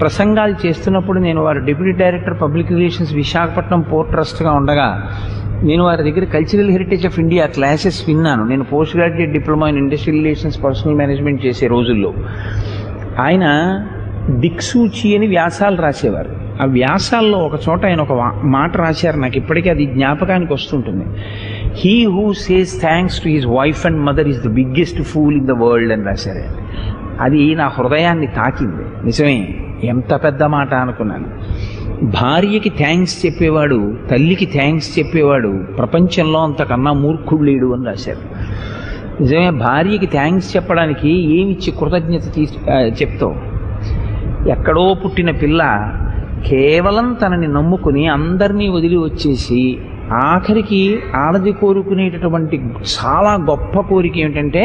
ప్రసంగాలు చేస్తున్నప్పుడు నేను వారు deputy director public relations Visakhapatnam port ట్రస్ట్గా ఉండగా నేను వారి దగ్గర cultural heritage of India classes విన్నాను నేను post graduate diploma in industrial relations personnel management చేసే రోజుల్లో ఆయన దిక్సూచి అని వ్యాసాలు రాసేవారు ఆ వ్యాసాల్లో ఒక చోట ఆయన ఒక వా- మాట రాశారు నాకు ఇప్పటికీ అది జ్ఞాపకానికి వస్తుంటుంది he who says thanks to his wife and mother is the biggest fool in the world అని రాశారు ఆయన. అది నా హృదయాన్ని తాకింది నిజమే ఎంత పెద్ద మాట అనుకున్నాను భార్యకి థ్యాంక్స్ చెప్పేవాడు తల్లికి థ్యాంక్స్ చెప్పేవాడు ప్రపంచంలో అంతకన్నా మూర్ఖుడు లేడు అని రాశారు నిజమే భార్యకి థ్యాంక్స్ చెప్పడానికి ఏమిచ్చి కృతజ్ఞత తీసు ఆ, చెప్తావు ఎక్కడో పుట్టిన పిల్ల కేవలం తనని నమ్ముకుని అందరినీ వదిలి వచ్చేసి ఆఖరికి ఆడది కోరుకునేటటువంటి చాలా గొప్ప కోరిక ఏమిటంటే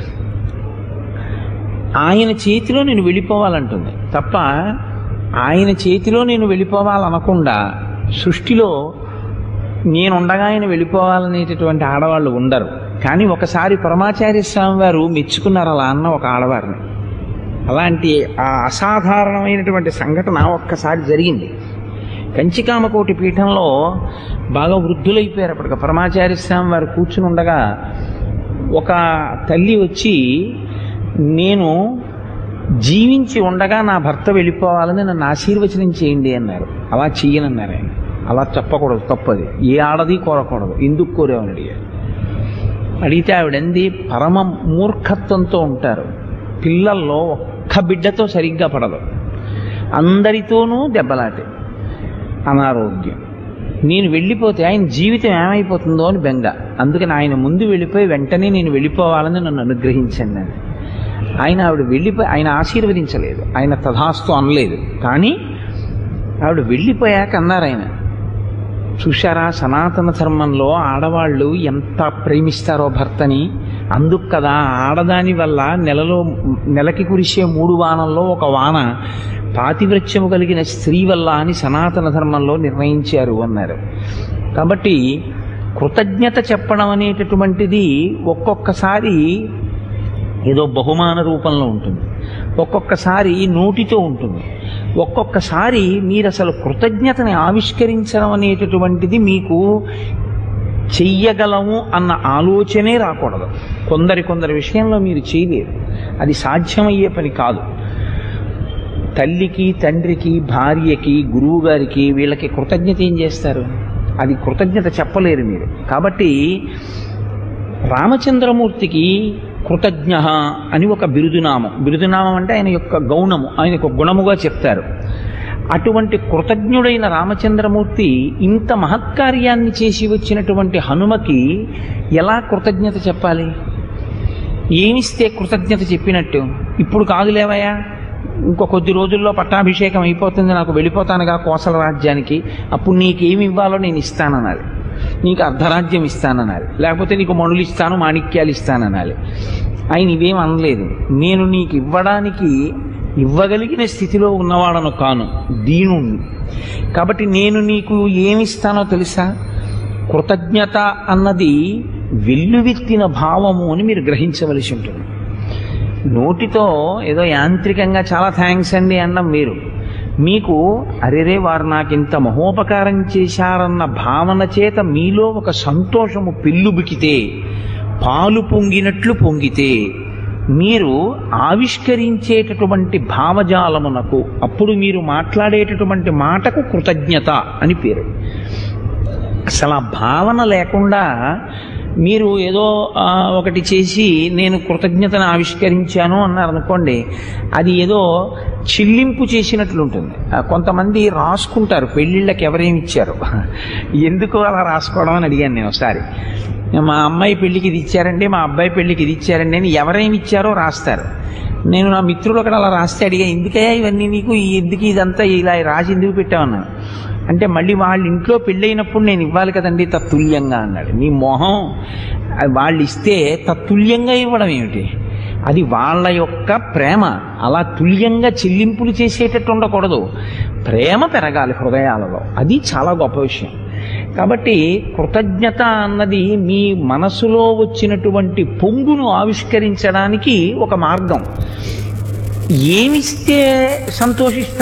ఆయన చేతిలో నేను వెళ్ళిపోవాలంటుంది తప్ప ఆయన చేతిలో నేను వెళ్ళిపోవాలనకుండా సృష్టిలో నేను ఉండగా ఆయన వెళ్ళిపోవాలనేటటువంటి ఆడవాళ్ళు ఉండరు కానీ ఒకసారి పరమాచార్య స్వామి వారు మెచ్చుకున్నారు అలా అన్న ఒక ఆడవారిని అలాంటి ఆ అసాధారణమైనటువంటి సంఘటన ఒక్కసారి జరిగింది కంచికామకోటి పీఠంలో బాగా వృద్ధులైపోయారు అప్పటికి పరమాచార్య స్వామి వారు కూర్చుని ఉండగా ఒక తల్లి వచ్చి నేను జీవించి ఉండగా నా భర్త వెళ్ళిపోవాలని నన్ను ఆశీర్వచనం చేయండి అన్నారు అలా చెయ్యనన్నారు ఆయన అలా చెప్పకూడదు తప్పది ఏ ఆడది కోరకూడదు ఎందుకు కోరేవని అడిగారు అడిగితే ఆవిడంది పరమ మూర్ఖత్వంతో ఉంటారు పిల్లల్లో ఒక్క బిడ్డతో సరిగ్గా పడదు అందరితోనూ దెబ్బలాటే అనారోగ్యం నేను వెళ్ళిపోతే ఆయన జీవితం ఏమైపోతుందో అని బెంగ అందుకని ఆయన ముందు వెళ్ళిపోయి వెంటనే నేను వెళ్ళిపోవాలని నన్ను అనుగ్రహించండి అని ఆయన ఆవిడ వెళ్ళిపోయి ఆయన ఆశీర్వదించలేదు ఆయన తథాస్తు అనలేదు కానీ ఆవిడ వెళ్ళిపోయాక అన్నారు ఆయన చూశారా సనాతన ధర్మంలో ఆడవాళ్ళు ఎంత ప్రేమిస్తారో భర్తని అందుకు కదా ఆడదాని వల్ల నెలలో నెలకి కురిసే మూడు వానల్లో ఒక వాన పాతివ్రత్యము కలిగిన స్త్రీ వల్ల అని సనాతన ధర్మంలో నిర్ణయించారు అన్నారు కాబట్టి కృతజ్ఞత చెప్పడం అనేటటువంటిది ఒక్కొక్కసారి ఏదో బహుమాన రూపంలో ఉంటుంది ఒక్కొక్కసారి నోటితో ఉంటుంది ఒక్కొక్కసారి మీరు అసలు కృతజ్ఞతని ఆవిష్కరించడం అనేటటువంటిది మీకు చెయ్యగలము అన్న ఆలోచనే రాకూడదు కొందరి కొందరి విషయంలో మీరు చేయలేరు అది సాధ్యమయ్యే పని కాదు తల్లికి తండ్రికి భార్యకి గురువు గారికి వీళ్ళకి కృతజ్ఞత ఏం చేస్తారు అది కృతజ్ఞత చెప్పలేరు మీరు కాబట్టి రామచంద్రమూర్తికి కృతజ్ఞ అని ఒక బిరుదునామం బిరుదునామం అంటే ఆయన యొక్క గౌణము ఆయన ఒక గుణముగా చెప్తారు అటువంటి కృతజ్ఞుడైన రామచంద్రమూర్తి ఇంత మహత్కార్యాన్ని చేసి వచ్చినటువంటి హనుమకి ఎలా కృతజ్ఞత చెప్పాలి ఏమిస్తే కృతజ్ఞత చెప్పినట్టు ఇప్పుడు కాదులేవయ్యా ఇంకో కొద్ది రోజుల్లో పట్టాభిషేకం అయిపోతుంది నాకు వెళ్ళిపోతానుగా కోసల రాజ్యానికి అప్పుడు నీకేమి ఇవ్వాలో నేను ఇస్తాననాలి నీకు అర్ధరాజ్యం ఇస్తాననాలి లేకపోతే నీకు మణులు ఇస్తాను మాణిక్యాలు ఇస్తాననాలి ఆయన ఇవేం అనలేదు నేను నీకు ఇవ్వడానికి ఇవ్వగలిగిన స్థితిలో ఉన్నవాడను కాను దీనుణ్ణి కాబట్టి నేను నీకు ఏమిస్తానో తెలుసా కృతజ్ఞత అన్నది వెల్లువెత్తిన భావము అని మీరు గ్రహించవలసి ఉంటుంది నోటితో ఏదో యాంత్రికంగా చాలా థ్యాంక్స్ అండి అన్నం మీరు మీకు అరెరే వారు నాకింత మహోపకారం చేశారన్న భావన చేత మీలో ఒక సంతోషము పెళ్ళుబికితే పాలు పొంగినట్లు పొంగితే మీరు ఆవిష్కరించేటటువంటి భావజాలమునకు అప్పుడు మీరు మాట్లాడేటటువంటి మాటకు కృతజ్ఞత అని పేరు అసలు ఆ భావన లేకుండా మీరు ఏదో ఆ, ఒకటి చేసి నేను కృతజ్ఞతను ఆవిష్కరించాను అన్నారు అనుకోండి అది ఏదో చెల్లింపు చేసినట్లుంటుంది ఆ, కొంతమంది రాసుకుంటారు పెళ్ళిళ్ళకి ఎవరేమి ఇచ్చారు ఎందుకు అలా రాసుకోవడం అని అడిగాను నేను ఒకసారి మా అమ్మాయి పెళ్ళికి ఇది ఇచ్చారండి మా అబ్బాయి పెళ్ళికి ఇది ఇచ్చారండి అని ఎవరేమి ఇచ్చారో రాస్తారు నేను నా మిత్రులు అక్కడ అలా రాస్తే అడిగా ఎందుకయ్యా ఇవన్నీ నీకు ఈ ఎందుకు ఇదంతా ఇలా రాసి ఎందుకు పెట్టామన్నాను అంటే మళ్ళీ వాళ్ళ ఇంట్లో పెళ్ళైనప్పుడు నేను ఇవ్వాలి కదండి తత్తుల్యంగా అన్నాడు నీ మొహం అది వాళ్ళు ఇస్తే తత్తుల్యంగా ఇవ్వడం ఏమిటి అది వాళ్ళ యొక్క ప్రేమ అలా తుల్యంగా చెల్లింపులు చేసేటట్టు ఉండకూడదు ప్రేమ పెరగాలి హృదయాలలో అది చాలా గొప్ప విషయం కాబట్టి కృతజ్ఞత అన్నది మీ మనసులో వచ్చినటువంటి పొంగును ఆవిష్కరించడానికి ఒక మార్గం ఏమిస్తే సంతోషిస్తారు